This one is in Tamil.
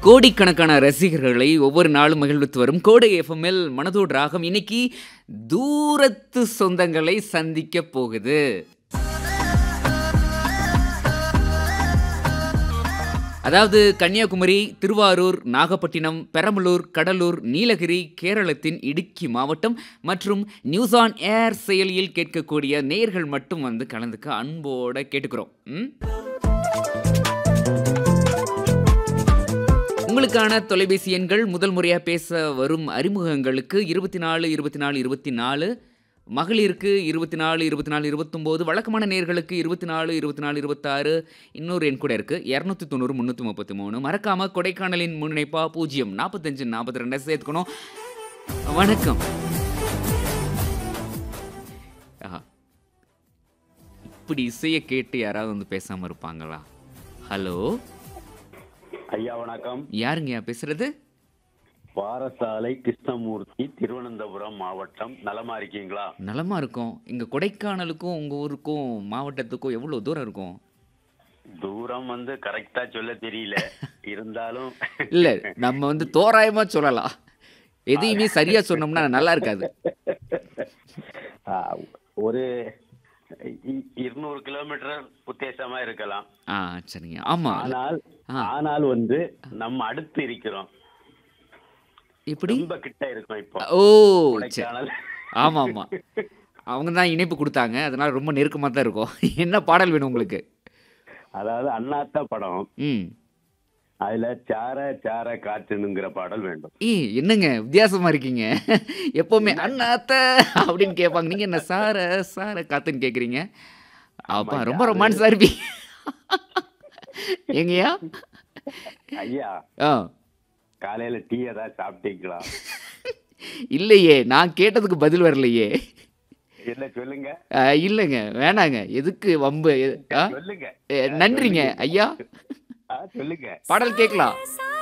கோடிக்கணக்கான ரசிகர்களை ஒவ்வொரு நாளும் மகிழ்வித்து வரும் கோடை எஃப்எம்எல் மனதோடு ராகம் இன்னைக்கு தூரத்து சொந்தங்களை சந்திக்க போகுது அதாவது கன்னியாகுமரி திருவாரூர் நாகப்பட்டினம் பெரம்பலூர் கடலூர் நீலகிரி கேரளத்தின் இடுக்கி மாவட்டம் மற்றும் நியூஸ் ஆன் ஏர் செயலியில் கேட்கக்கூடிய நேர்கள் மட்டும் வந்து கலந்துக்க அன்போட கேட்டுக்கிறோம் ம்? உங்களுக்கான தொலைபேசி எண்கள் முதல் முறையாக பேச வரும் அறிமுகங்களுக்கு இருபத்தி நாலு இருபத்தி நாலு இருபத்தி நாலு மகளிருக்கு இருபத்தி நாலு இருபத்தி நாலு இருபத்தொம்போது வழக்கமான நேர்களுக்கு இருபத்தி நாலு இருபத்தி நாலு இருபத்தாறு இன்னொரு எண் கூட இருக்குது இரநூத்தி தொண்ணூறு முந்நூற்றி முப்பத்தி மூணு மறக்காமல் கொடைக்கானலின் முன்னிணைப்பா பூஜ்ஜியம் நாற்பத்தஞ்சு நாற்பத்தி ரெண்டை சேர்த்துக்கணும் வணக்கம் ஆஹா. இப்படி இசையை கேட்டு யாராவது வந்து பேசாமல் இருப்பாங்களா ஹலோ ஐயா வணக்கம் யாருங்கய்யா பேசுறது பாரசாலை கிருஷ்ணமூர்த்தி திருவனந்தபுரம் மாவட்டம் நலமா இருக்கீங்களா நலமா இருக்கும் இங்க கொடைக்கானலுக்கும் உங்க ஊருக்கும் மாவட்டத்துக்கும் எவ்வளவு தூரம் இருக்கும் தூரம் வந்து கரெக்டா சொல்ல தெரியல இருந்தாலும் இல்ல நம்ம வந்து தோராயமா சொல்லலாம் எதையுமே சரியா சொன்னோம்னா நல்லா இருக்காது ஆ, ஒரு இ- இருநூறு கிலோமீட்டர் உத்தேசமா இருக்கலாம் ஆ சரிங்க ஆமா ஆனால் ஆ. ஆனால் வந்து நம்ம அடுத்து இருக்கிறோம் எப்படி ரொம்ப கிட்ட இருக்கோம் இப்போ ஓ சரி கொடைக்கானல் ஆமா ஆமா அவங்க தான் இணைப்பு கொடுத்தாங்க அதனால ரொம்ப நெருக்கமா தான் இருக்கும் என்ன பாடல் வேணும் உங்களுக்கு அதாவது அண்ணாத்த படம் ம் அதுல சார சார காற்றுனுங்கிற பாடல் வேண்டும் ஏய் என்னங்க வித்தியாசமா இருக்கீங்க எப்பவுமே அண்ணாத்த அப்படின்னு கேட்பாங்க நீங்க என்ன சார சார காத்துன்னு கேக்குறீங்க அப்பா ரொம்ப ரொமான்ஸா இருப்பீங்க எங்கயா ஐயா ஆ காலையில டீ ஏதாவது சாப்பிட்டீங்களா இல்லையே நான் கேட்டதுக்கு பதில் வரலையே என்ன சொல்லுங்க ஆ, இல்லைங்க வேணாங்க எதுக்கு வம்பு எ- ஆ? சொல்லுங்க எ, நன்றிங்க ஐயா ஆ, சொல்லுங்க பாடல் கேட்கலாம் சார